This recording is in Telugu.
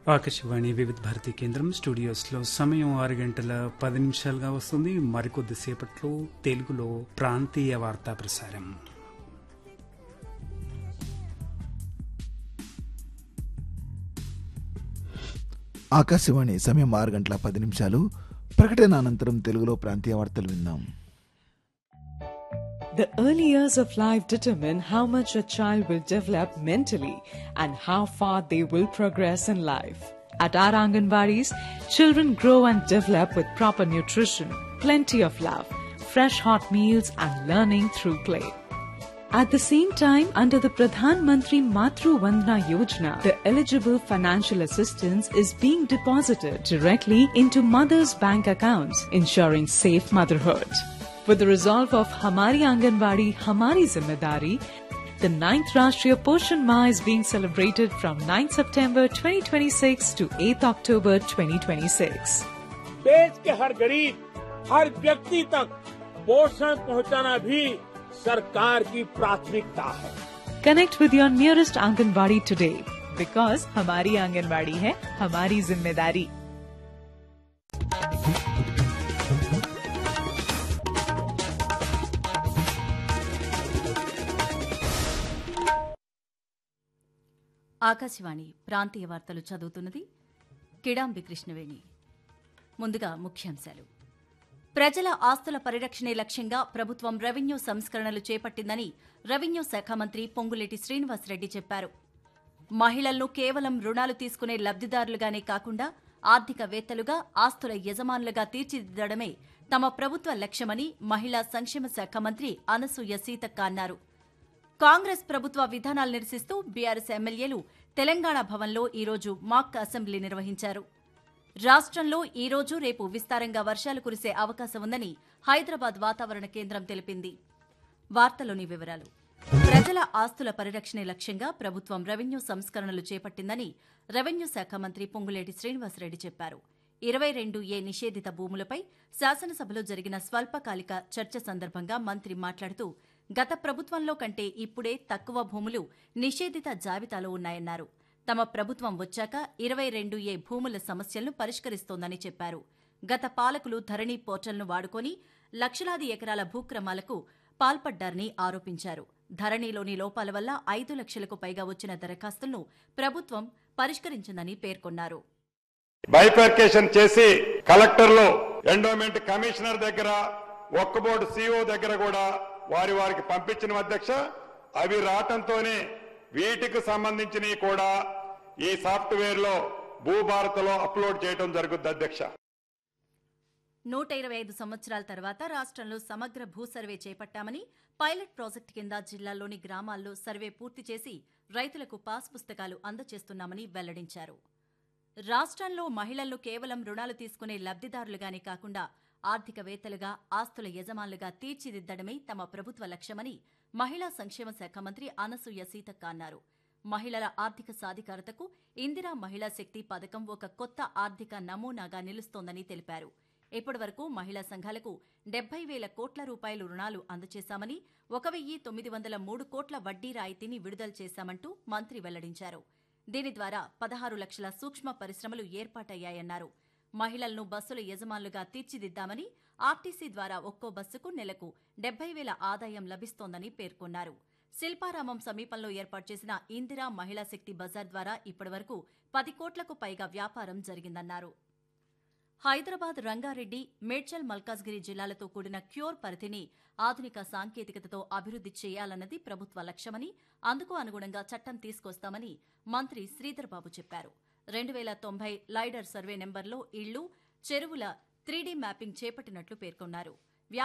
ఆకాశవాణి వివిధ భారతి కేంద్రం స్టూడియోస్లో సమయం ఆరు గంటల పది నిమిషాలుగా వస్తుంది మరికొద్దిసేపట్లో తెలుగులో ప్రాంతీయ వార్తా ప్రసారం ఆకాశవాణి సమయం ఆరు గంటల పది నిమిషాలు ప్రకటన అనంతరం తెలుగులో ప్రాంతీయ వార్తలు విందాం The early years of life determine how much a child will develop mentally and how far they will progress in life. At our Anganwadis, children grow and develop with proper nutrition, plenty of love, fresh hot meals, and learning through play. At the same time, under the Pradhan Mantri Matru Vandana Yojana, the eligible financial assistance is being deposited directly into mothers' bank accounts, ensuring safe motherhood. With the resolve of Hamari Anganwadi, Hamari Zimmedari, the 9th Rashtriya Poshan Ma is being celebrated from 9 September 2026 to 8 October 2026. देश के हर गरीब हर व्यक्ति तक पोषण पहुंचाना भी सरकार की प्राथमिकता है Connect with your nearest Anganwadi today because Hamari Anganwadi hai Hamari Zimmedari. Akashvani ప్రాంతీయ వార్తలు చదువుతున్నది కిడాంబి కృష్ణవేణి ముందుగా ముఖ్యాంశాలు ప్రజల ఆస్తుల పరిరక్షణే లక్ష్యంగా ప్రభుత్వం రెవెన్యూ సంస్కరణలు చేపట్టిందని రెవెన్యూ శాఖ మంత్రి పొంగులేటి శ్రీనివాసరెడ్డి చెప్పారు మహిళలను కేవలం రుణాలు తీసుకునే లబ్దిదారులుగానే కాకుండా ఆర్థికవేత్తలుగా ఆస్తుల యజమానులుగా తీర్చిదిద్దడమే తమ ప్రభుత్వ లక్ష్యమని మహిళా సంక్షేమ శాఖ మంత్రి అనసూయ సీతక్క అన్నారు కాంగ్రెస్ ప్రభుత్వ విధానాలు నిరసిస్తూ బీఆర్ఎస్ ఎమ్మెల్యేలు తెలంగాణ భవన్లో ఈరోజు మాక్ అసెంబ్లీ నిర్వహించారు రాష్ట్రంలో ఈ రోజు రేపు విస్తారంగా వర్షాలు కురిసే అవకాశం ఉందని హైదరాబాద్ వాతావరణ కేంద్రం తెలిపింది వార్తలోని వివరాలు ప్రజల ఆస్తుల పరిరక్షణే లక్ష్యంగా ప్రభుత్వం రెవెన్యూ సంస్కరణలు చేపట్టిందని రెవెన్యూ శాఖ మంత్రి పొంగులేటి శ్రీనివాసరెడ్డి చెప్పారు ఇరవై రెండు ఏ నిషేధిత భూములపై శాసనసభలో జరిగిన స్వల్పకాలిక చర్చ సందర్భంగా మంత్రి మాట్లాడుతూ గత ప్రభుత్వంలో కంటే ఇప్పుడే తక్కువ భూములు నిషేధిత జాబితాలో ఉన్నాయన్నారు తమ ప్రభుత్వం వచ్చాక ఇరవై రెండు ఏ భూముల సమస్యలను పరిష్కరిస్తోందని చెప్పారు గత పాలకులు ధరణి పోర్టల్ను వాడుకొని లక్షలాది ఎకరాల భూక్రమాలకు పాల్పడ్డారని ఆరోపించారు ధరణిలోని లోపాల వల్ల ఐదు లక్షలకు పైగా వచ్చిన దరఖాస్తులను ప్రభుత్వం పరిష్కరించిందని పేర్కొన్నారు బైఫర్కేషన్ చేసి కలెక్టర్లు ఎండోమెంట్ కమిషనర్ దగ్గర ఒక్క బోర్డు సిఓ దగ్గర కూడా వారి వారికి పంపించిన అధ్యక్ష అవి రావటంతోనే వీటికి సంబంధించినవి కూడా ఈ సాఫ్ట్వేర్ లో భూభారత్లో అప్లోడ్ చేయడం జరుగుద్ది అధ్యక్ష నూట ఇరవై ఐదు సంవత్సరాల తర్వాత రాష్ట్రంలో సమగ్ర భూ సర్వే చేపట్టామని పైలట్ ప్రాజెక్టు కింద జిల్లాల్లోని గ్రామాల్లో సర్వే పూర్తి చేసి రైతులకు పాస్ పుస్తకాలు అందజేస్తున్నామని వెల్లడించారు రాష్ట్రంలో మహిళలను కేవలం రుణాలు తీసుకునే లబ్దిదారులుగానే కాకుండా ఆర్థికవేత్తలుగా ఆస్తుల యజమానులుగా తీర్చిదిద్దడమే తమ ప్రభుత్వ లక్ష్యమని మహిళా సంక్షేమ శాఖ మంత్రి అనసూయ సీతక్క అన్నారు మహిళల ఆర్థిక సాధికారతకు ఇందిరా మహిళా శక్తి పథకం ఒక కొత్త ఆర్థిక నమూనాగా నిలుస్తోందని తెలిపారు ఇప్పటివరకు మహిళా సంఘాలకు డెబ్బై వేల కోట్ల రూపాయలు రుణాలు అందజేశామని ఒక వెయ్యి తొమ్మిది వందల మూడు కోట్ల వడ్డీ రాయితీని విడుదల చేశామంటూ మంత్రి వెల్లడించారు దీని ద్వారా పదహారు లక్షల సూక్ష్మ పరిశ్రమలు ఏర్పాటయ్యాయన్నారు మహిళలను బస్సుల యజమానులుగా తీర్చిదిద్దామని ఆర్టీసీ ద్వారా ఒక్కో బస్సుకు నెలకు డెబ్బై వేల ఆదాయం లభిస్తోందని పేర్కొన్నారు శిల్పారామం సమీపంలో ఏర్పాటు చేసిన ఇందిరా మహిళా శక్తి బజార్ ద్వారా ఇప్పటివరకు పది కోట్లకు పైగా వ్యాపారం జరిగిందన్నారు హైదరాబాద్ రంగారెడ్డి మేడ్చల్ మల్కాజ్గిరి జిల్లాలతో కూడిన క్యూర్ పరిధిని ఆధునిక సాంకేతికతతో అభివృద్ది చేయాలన్నది ప్రభుత్వ లక్ష్యమని అందుకు అనుగుణంగా చట్టం తీసుకొస్తామని మంత్రి శ్రీధర్ బాబు చెప్పారు రెండు వేల తొంభై లైడర్ సర్వే నెంబర్లో ఇళ్లు చెరువుల త్రీడీ మ్యాపింగ్ చేపట్టినట్లు పేర్కొన్నారు